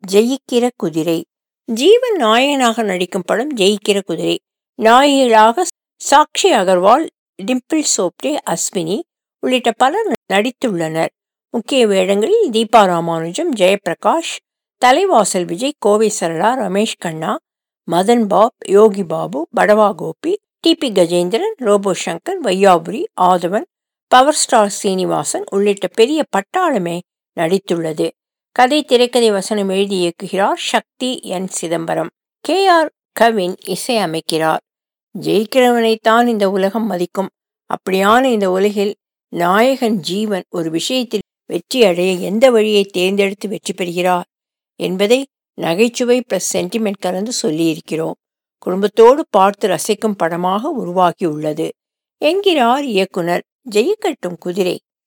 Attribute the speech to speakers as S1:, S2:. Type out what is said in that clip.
S1: ஜெயிக்கிற குதிரை ஜீவன் நாயகனாக நடிக்கும் படம் ஜெயிக்கிற குதிரை நாயகிகளாக சாக்ஷி அகர்வால் டிம்பிள் சோப்டே அஸ்வினி உள்ளிட்ட பலர் நடித்துள்ளனர் முக்கிய வேடங்களில் Deepa Ramanujam Jayaprakash Thalaivasal Vijay Kovai Sarala Ramesh Kanna Madhan Bob Yogi Babu Padava Gopi T P Gajendran Robo Shankar Vaiyapuri Aadhavan Power Star Srinivasan உள்ளிட்ட பெரிய பட்டாளமே நடித்துள்ளது கதை திரைக்கதை வசனம் எழுதி இயக்குகிறார் Sakthi N Chidambaram K R Kavin இசை அமைக்கிறார் ஜெயிக்கிறவனைத்தான் இந்த உலகம் மதிக்கும் அப்படியான இந்த உலகில் நாயகன் ஜீவன் ஒரு விஷயத்தில் வெற்றி அடைய எந்த வழியை தேர்ந்தெடுத்து வெற்றி பெறுகிறார் என்பதை நகைச்சுவை பிளஸ் சென்டிமெண்ட் கலந்து சொல்லியிருக்கிறோம் குடும்பத்தோடு பார்த்து ரசிக்கும் படமாக உருவாகியுள்ளது என்கிறார் இயக்குனர் ஜெயிக்கட்டும் குதிரை